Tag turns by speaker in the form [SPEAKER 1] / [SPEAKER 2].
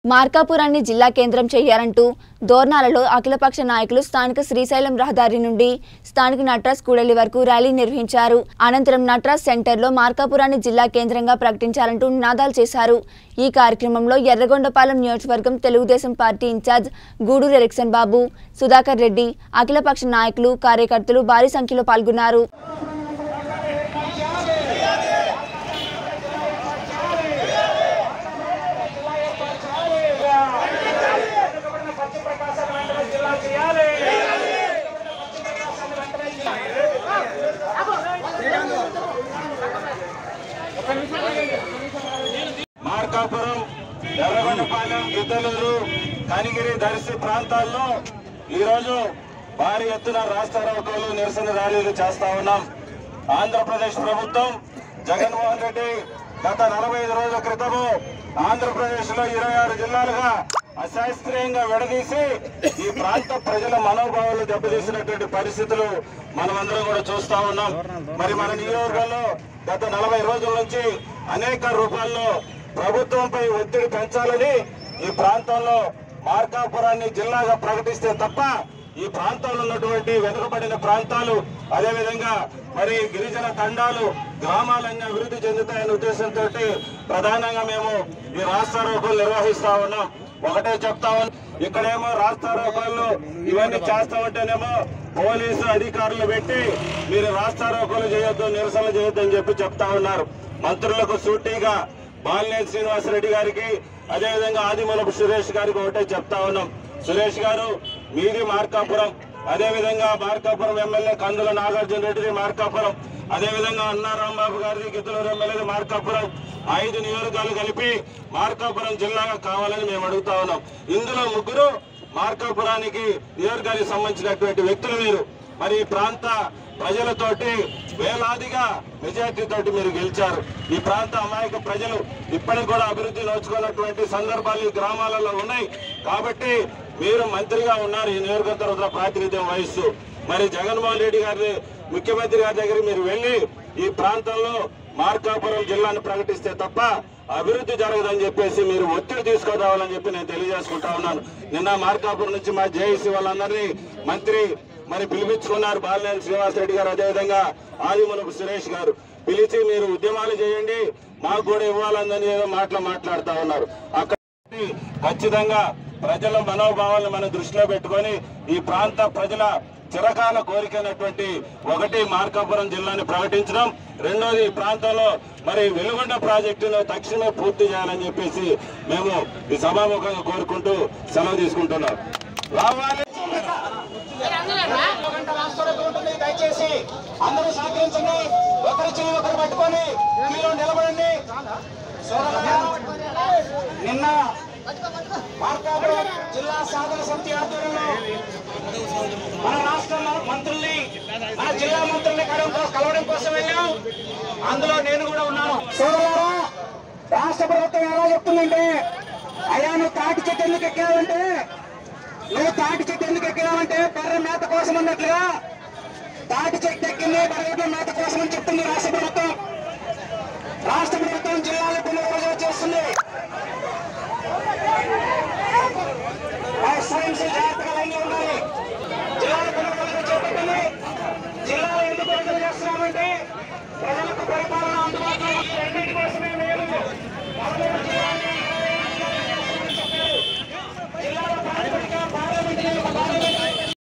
[SPEAKER 1] మార్కాపురాన్ని జిల్లా కేంద్రం చేయాలంటూ దోర్నాలలో అఖిలపక్ష నాయకులు స్థానిక శ్రీశైలం రహదారి నుండి స్థానిక నట్రాస్ కూడలి వరకు ర్యాలీ నిర్వహించారు అనంతరం నట్రాస్ సెంటర్లో మార్కాపురాన్ని జిల్లా కేంద్రంగా ప్రకటించాలంటూ నినాదాలు చేశారు ఈ కార్యక్రమంలో ఎర్రగొండపాలెం నియోజకవర్గం Telugu Desam party in charge Guduru Erickson Babu Sudhakar Reddy అఖిలపక్ష నాయకులు కార్యకర్తలు భారీ సంఖ్యలో పాల్గొన్నారు
[SPEAKER 2] మార్కాపురం ఎర్రగొండపాలెం గిద్దలూరు కనిగిరి దర్శి ప్రాంతాల్లో ఈరోజు భారీ ఎత్తున రాస్తారోకోలు నిరసన ర్యాలీలు చేస్తా ఉన్నాం ఆంధ్రప్రదేశ్ ప్రభుత్వం జగన్మోహన్ రెడ్డి గత నలభై ఐదు రోజుల క్రితము ఆంధ్రప్రదేశ్ లో ఇరవై ఆరు జిల్లాలుగా అశాస్త్రీయంగా విడదీసి ఈ ప్రాంత ప్రజల మనోభావాలు దెబ్బతీసినటువంటి పరిస్థితులు మనమందరం కూడా చూస్తా ఉన్నాం మరి మన నియోజకవర్గంలో గత నలభై రోజుల నుంచి అనేక రూపాల్లో ప్రభుత్వంపై ఒత్తిడి పెంచాలని ఈ ప్రాంతంలో మార్కాపురాన్ని జిల్లాగా ప్రకటిస్తే తప్ప ఈ ప్రాంతంలో ఉన్నటువంటి వెనుకబడిన ప్రాంతాలు అదేవిధంగా మరి గిరిజన తండాలు గ్రామాలన్నీ అభివృద్ధి చెందుతాయనే ఉద్దేశంతో ప్రధానంగా మేము ఈ రాస్తారోకోలు నిర్వహిస్తా ఉన్నాం ఒకటే చెప్తా ఉన్నాం ఇక్కడేమో రాస్తారోకోలు ఇవన్నీ చేస్తా ఉంటేనేమో పోలీసు అధికారులు పెట్టి మీరు రాస్తారోకోలు చేయొద్దు నిరసన చేయొద్దు అని చెప్పి చెప్తా ఉన్నారు మంత్రులకు సూటిగా బాలినేని శ్రీనివాసరెడ్డి గారికి అదేవిధంగా ఆదిమూలపు సురేష్ గారికి ఒకటే చెప్తా ఉన్నాం సురేష్ గారు మీది మార్కాపురం అదేవిధంగా మార్కాపురం ఎమ్మెల్యే కందుల నాగార్జున రెడ్డిది మార్కాపురం అదేవిధంగా అన్నా రాంబాబు గారిది గిద్దలూరు ఎమ్మెల్యేది మార్కాపురం ఐదు నియోజకాలు కలిపి మార్కాపురం జిల్లాగా కావాలని మేము అడుగుతా ఉన్నాం ఇందులో ముగ్గురు మార్కాపురానికి నియోజకానికి సంబంధించినటువంటి వ్యక్తులు మీరు మరి ఈ ప్రాంత ప్రజలతోటి వేలాదిగా మెజార్టీ తోటి మీరు గెలిచారు ఈ ప్రాంత అమాయక ప్రజలు ఇప్పటికి కూడా అభివృద్ధి నోచుకున్నటువంటి సందర్భాలు ఈ గ్రామాలలో ఉన్నాయి కాబట్టి మీరు మంత్రిగా ఉన్నారు ఈ నియోజకవర్గంలో ప్రాతినిధ్యం వహిస్తూ మరి జగన్మోహన్ రెడ్డి గారి ముఖ్యమంత్రి గారి దగ్గర మీరు వెళ్ళి ఈ ప్రాంతంలో మార్కాపురం జిల్లాను ప్రకటిస్తే తప్ప అభివృద్ధి జరగదని చెప్పేసి మీరు ఒత్తిడి తీసుకురావాలని చెప్పి నేను తెలియజేసుకుంటా ఉన్నాను నిన్న మార్కాపురం నుంచి మా జేఏసీ వాళ్ళందరినీ మంత్రి మరి పిలిపించుకున్నారు బాలినేని శ్రీనివాసరెడ్డి గారు అదేవిధంగా ఆదిమూలపు సురేష్ గారు పిలిచి మీరు ఉద్యమాలు చేయండి మాకు కూడా ఇవ్వాలని ఏదో మాటలు మాట్లాడుతా ఉన్నారు అక్కడ ఖచ్చితంగా ప్రజల మనోభావాలను మనం దృష్టిలో పెట్టుకొని ఈ ప్రాంత ప్రజల చిరకాల కోరికైనటువంటి ఒకటి మార్కాపురం జిల్లాని ప్రకటించడం రెండోది ఈ ప్రాంతంలో మరి వెలుగొండ ప్రాజెక్టును తక్షణమే పూర్తి చేయాలని చెప్పేసి మేము ఈ సభాముఖంగా కోరుకుంటూ సెలవు తీసుకుంటున్నాం రావాలి
[SPEAKER 3] గంట రాష్ట్రంలో ఉంటుంది దయచేసి అందరూ సహకరించండి ఒకరి చెయ్యి ఒకరు పట్టుకొని మీరు నిలబడండి సోదరులారా, నిన్న మార్కాపురం జిల్లా సాధన సమితి ఆధ్వర్యంలో మన రాష్ట్ర మంత్రుల్ని మన జిల్లా మంత్రుల్ని కలవడం కలవడం కోసం వెళ్ళాం అందులో నేను కూడా ఉన్నాను సోదరులారా రాష్ట్ర ప్రభుత్వం ఎలా చెప్తుందంటే అయ్యా నువ్వు తాటి చెట్టు ఎందుకు ఎక్కావంటే నువ్వు తాటి చెట్టు ఎందుకు ఎక్కినావంటే బర్రె మేత కోసం అన్నట్లుగా తాటి చెట్టు ఎక్కింది బర్రెల మేత కోసం అని చెప్తుంది రాష్ట్ర ప్రభుత్వం రాష్ట్ర ప్రభుత్వం జిల్లాలో పునర్విభజన చేస్తుంది